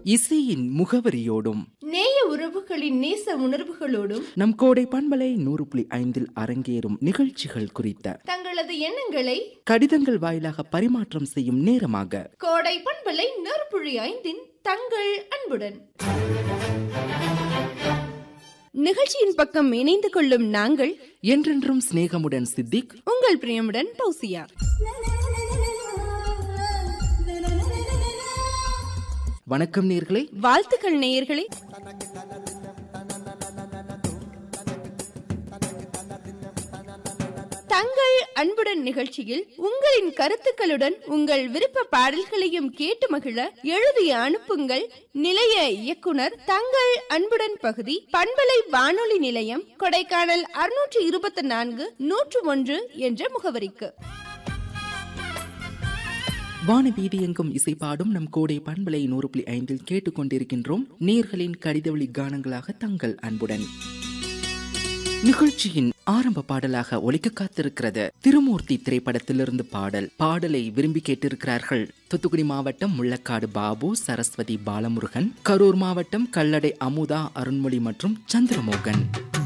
இசையின் முகவரியோடும் நேய உறவுகளின் நேச உணர்வுகளோடும் நம் கோடை பண்பலை நூறு புள்ளி ஐந்தில் அரங்கேறும் நிகழ்ச்சிகள் குறித்த தங்களது எண்ணங்களை கடிதங்கள் வாயிலாக பரிமாற்றம் செய்யும் நேரமாக கோடை பண்பலை நெருப்புழி ஐந்தின் தங்கள் அன்புடன் நிகழ்ச்சியின் பக்கம் இணைந்து கொள்ளும் நாங்கள் என்றென்றும் சிநேகமுடன் சித்திக் உங்கள் பிரியமுடன் பௌசியா வணக்கம் நேர்களே வாழ்த்துக்கள் நேயர்களே தங்கள் அன்புடன் நிகழ்ச்சியில் உங்களின் கருத்துக்களுடன் உங்கள் விருப்ப பாடல்களையும் கேட்டு மகிழ எழுதி அனுப்புங்கள் நிலைய இயக்குனர் தங்கள் அன்புடன் பகுதி பண்பலை வானொலி நிலையம் கொடைக்கானல் அறுநூற்று இருபத்தி நான்கு நூற்று ஒன்று என்ற முகவரிக்கு வானவீதி எங்கும் இசைப்பாடும் நம் கோடை பண்பலை நூறு புள்ளி ஐந்தில் கேட்டுக்கொண்டிருக்கின்றோம் நேர்களின் கடிதவழி கானங்களாக தங்கள் அன்புடன் நிகழ்ச்சியின் ஆரம்ப பாடலாக ஒலிக்க காத்திருக்கிறது திருமூர்த்தி திரைப்படத்திலிருந்து பாடல் பாடலை விரும்பி கேட்டிருக்கிறார்கள் தூத்துக்குடி மாவட்டம் முள்ளக்காடு பாபு சரஸ்வதி பாலமுருகன் கரூர் மாவட்டம் கல்லடை அமுதா அருண்மொழி மற்றும் சந்திரமோகன்